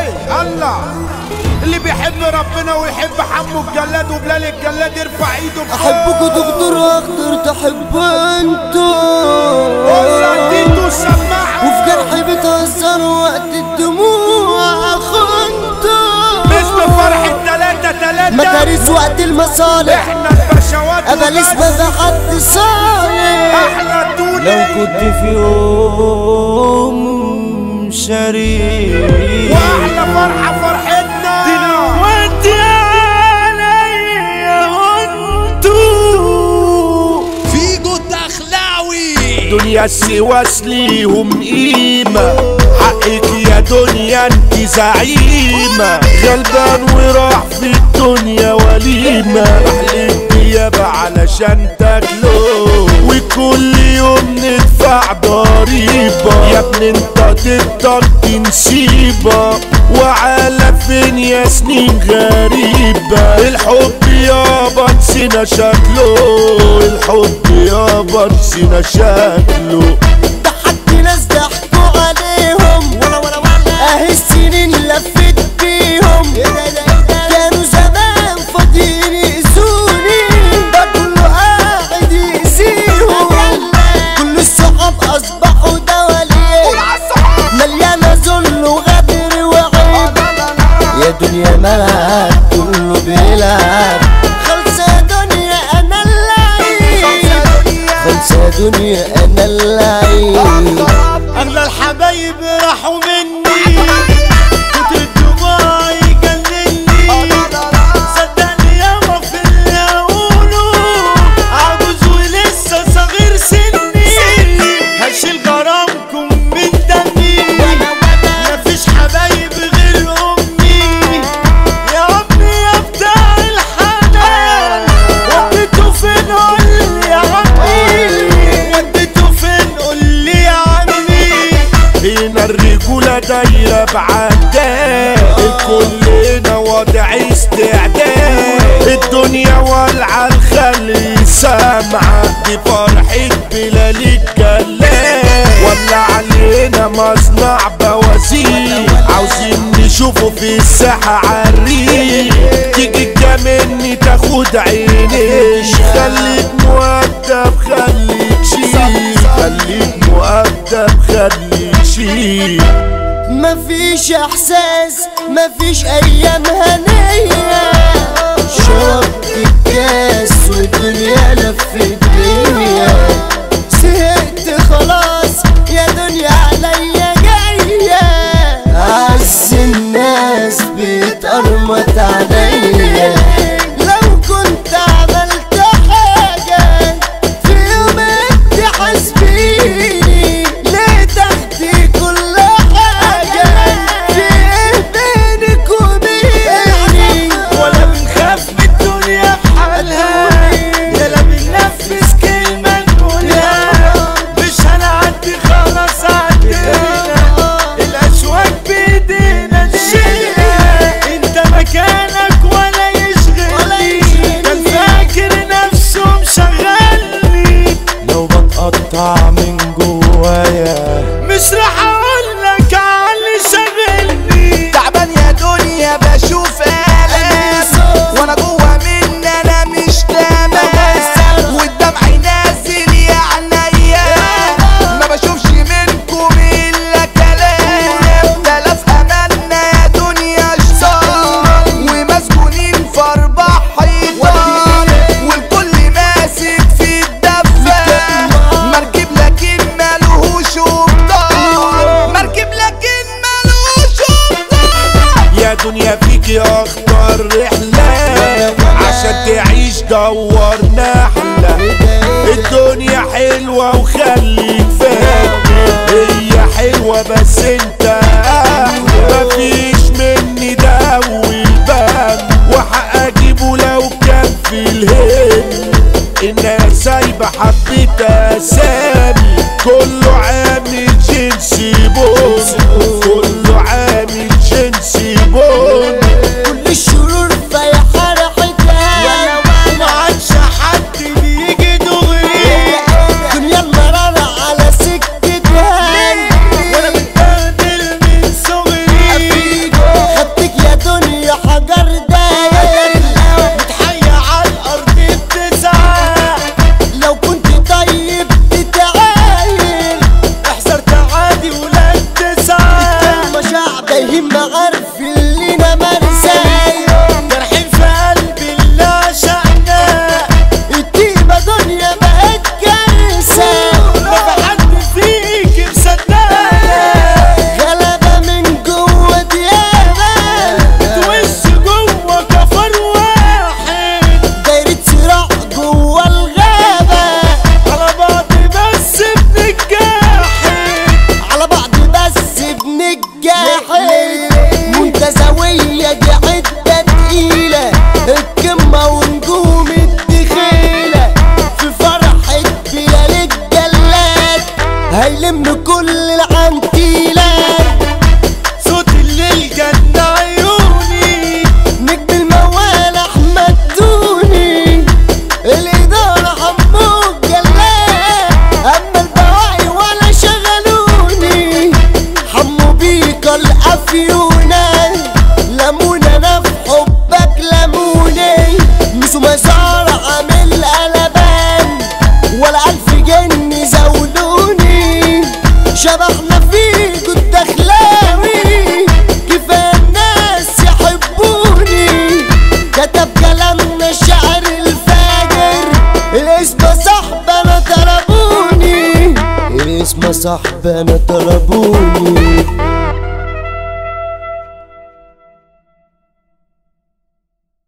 الله اللي بيحب ربنا ويحب حمو الجلاد وبلال الجلاد يرفع ايده بفوق. احبكوا تقدروا اقدر تحبوا انتوا ولا تيتو سماعه وفي جرحي بتهزروا وقت الدموع خنتوا مثل فرح التلاتة تلاتة مدارس وقت المصالح احنا البشوات اباليس وبس. ما في حد صالح احلى لو دوني كنت في يوم شريك واحلى فرحة فرحتنا دلوقتي عليا انتوا فيجو الدخلاوي دنيا السواس ليهم قيمة حقك يا دنيا انت زعيمة غلبان وراح في الدنيا وليمة احلف يابا علشان تاكلوا وكل يوم ندفع ضريبة يا ابني انت تقدر تنسيبة وعلى فين يا سنين غريبة الحب يابا نسينا شكله الحب يابا نسينا شكله ضحكت ناس ضحكوا عليهم ولا ولا ولا اهي السنين لفت بيهم كانوا زمان فاضيين يأذوني ده كله قاعد يأذيهم كل الصحاب اصبحوا دواليب مليانة ذل وغدر وعيب يا دنيا ملعب كله بيلعب خلص يا دنيا انا اللعيب خلص يا دنيا انا اللعيب اغلى الحبايب راحوا مني كتر الدموع يجنني صدقني ياما في اللي اقوله عجوز ولسه صغير سني هشيل غرامكم من دمي مفيش حبايب غير امي يا ابني يا بتاع الحنان وديته فين قول لي يا عمي وديته فين قول لي يا عمي هنا الرجولة دايرة بعداء الكل هنا وضع استعداد الدنيا والعة الخلي سامعة دي فرحة بلال الكلام ولا علينا مصنع بوازير عاوزين نشوفه في الساحة عالريق تيجي مني تاخد عيني خليك مؤدب خليك شيك خليك مؤدب خليك شيك مفيش احساس مفيش ايام هنية شربت الكاس والدنيا لفت بيا زهقت خلاص يا دنيا عليا جاية عز الناس بيتقرمط عليا لو كنت عملت حاجة في يوم انت حاسبيني ليه تاخدي كل حاجة في ايه بينك وبيني ولا بنخاف من الدنيا بحالها يلا بننفذ كلمة نقولها مش هنعدي خلاص عدينا الأشواك بإيدينا نشيلها انت مكانك ولا يشغلني كان فاكر نفسه مشغلني لو بتقطع من جوايا مش راح اقول لك على اللي شغلني تعبان يا دنيا بشوف آلام وانا جوا مني انا مش تمام والدمع نازل يا عينيا ما بشوفش منكم الا كلام تلاف املنا يا دنيا شطار ومسجونين في اربع حيطان والكل ماسك في الدفة مركب لكن مالهوش قبطان مركب لكن مالهوش قبطان يا دنيا فيكي اخطر رحلة عشان تعيش دور نحلة الدنيا حلوة وخليك فاكر هي حلوة بس انت احلى مفيش مني داوي البال وحق اجيبه لو كان في الهند الناس سايبة حبة اسامي كله عامل جنسي بون كله عامل جنسي بون كل الشرور في حرحتها ما عادش حد بيجي دغري دنيا المرارة على سكتها وانا متبهدل من صغري صاحبي انا طلبوني